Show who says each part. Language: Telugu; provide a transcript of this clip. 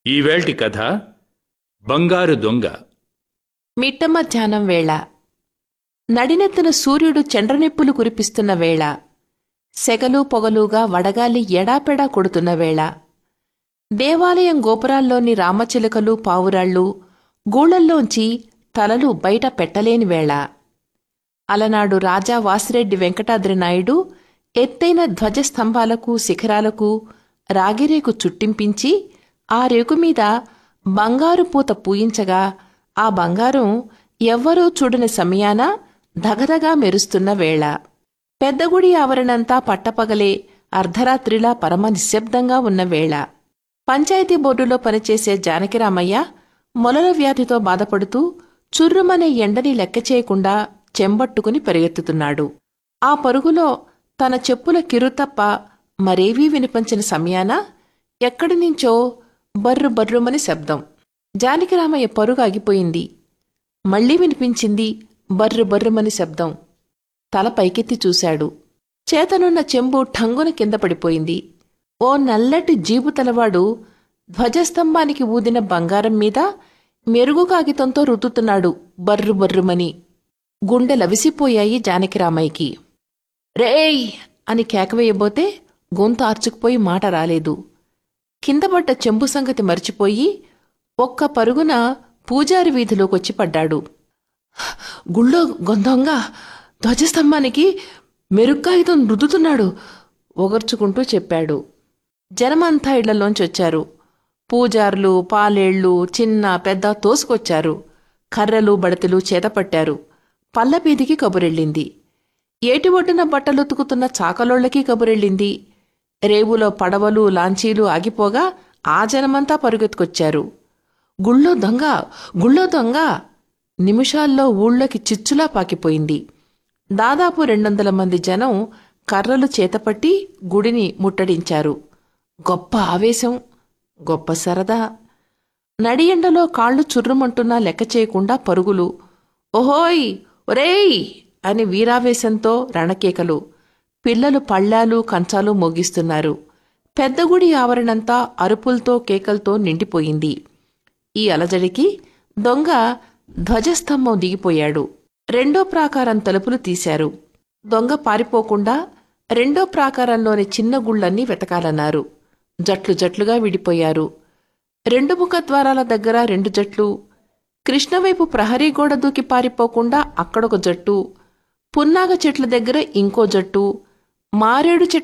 Speaker 1: ఈవేల్టి కథ బంగారు దొంగ
Speaker 2: మిట్ట మధ్యాహ్నం వేళ నడినెత్తున సూర్యుడు చండ్రనిప్పులు కురిపిస్తున్న వేళ సెగలు పొగలుగా వడగాలి ఎడాపెడా కొడుతున్న వేళ దేవాలయం గోపురాల్లోని రామచిలుకలు పావురాళ్ళు గూళల్లోంచి తలలు బయట పెట్టలేని వేళ అలనాడు రాజా వాసిరెడ్డి వెంకటాద్రి నాయుడు ఎత్తైన ధ్వజస్తంభాలకు శిఖరాలకు రాగిరేకు చుట్టింపించి ఆ రేకు మీద బంగారు పూత పూయించగా ఆ బంగారం ఎవ్వరూ చూడని సమయాన ధగధగా మెరుస్తున్న వేళ పెద్దగుడి ఆవరణంతా పట్టపగలే అర్ధరాత్రిలా పరమ నిశ్శబ్దంగా ఉన్న వేళ పంచాయతీ బోర్డులో పనిచేసే జానకిరామయ్య మొలల వ్యాధితో బాధపడుతూ చుర్రుమనే ఎండని లెక్క చేయకుండా చెంబట్టుకుని పరిగెత్తుతున్నాడు ఆ పరుగులో తన చెప్పుల కిరు తప్ప మరేవీ వినిపించిన సమయాన ఎక్కడి నుంచో బర్రు బర్రుమని శబ్దం జానకిరామయ్య పరుగు ఆగిపోయింది మళ్లీ వినిపించింది బర్రు బర్రుమని శబ్దం తల పైకెత్తి చూశాడు చేతనున్న చెంబు ఠంగున కింద పడిపోయింది ఓ నల్లటి జీబు తలవాడు ధ్వజస్తంభానికి ఊదిన బంగారం మీద మెరుగు కాగితంతో రుతుతున్నాడు బర్రు బర్రుమని గుండె లవిసిపోయాయి జానకిరామయ్యకి రేయ్ అని కేకవేయబోతే గొంతు ఆర్చుకుపోయి మాట రాలేదు కిందపడ్డ చెంబు సంగతి మర్చిపోయి ఒక్క పరుగున పూజారి వీధిలోకొచ్చి పడ్డాడు గుళ్ళో గొంతంగా ధ్వజస్తంభానికి మెరుగ్గాయుధం రుద్దుతున్నాడు ఒగర్చుకుంటూ చెప్పాడు జనమంతా ఇళ్లలోంచి వచ్చారు పూజారులు పాలేళ్లు చిన్న పెద్ద తోసుకొచ్చారు కర్రలు బడతలు చేతపట్టారు పల్లపీదికి కబురెళ్ళింది ఏటి ఒడ్డున బట్టలుతుకుతున్న చాకలోళ్లకి కబురెళ్ళింది రేవులో పడవలు లాంచీలు ఆగిపోగా ఆ జనమంతా పరుగెత్తుకొచ్చారు గుళ్ళో దొంగ గుళ్ళో దొంగ నిమిషాల్లో ఊళ్ళోకి చిచ్చులా పాకిపోయింది దాదాపు రెండొందల మంది జనం కర్రలు చేతపట్టి గుడిని ముట్టడించారు గొప్ప ఆవేశం గొప్ప సరదా నడియండలో కాళ్ళు చుర్రుమంటున్నా లెక్క చేయకుండా పరుగులు ఓహోయ్ ఒరేయ్ అని వీరావేశంతో రణకేకలు పిల్లలు పళ్ళాలు కంచాలు మోగిస్తున్నారు పెద్దగుడి ఆవరణంతా అరుపులతో కేకలతో నిండిపోయింది ఈ అలజడికి దొంగ ధ్వజస్తంభం దిగిపోయాడు రెండో ప్రాకారం తలుపులు తీశారు దొంగ పారిపోకుండా రెండో ప్రాకారంలోని చిన్న గుళ్ళన్నీ వెతకాలన్నారు జట్లు జట్లుగా విడిపోయారు రెండు ముఖద్వారాల దగ్గర రెండు జట్లు కృష్ణవైపు ప్రహరీ గోడ దూకి పారిపోకుండా అక్కడొక జట్టు పున్నాగ చెట్ల దగ్గర ఇంకో జట్టు మారేడు చెట్ల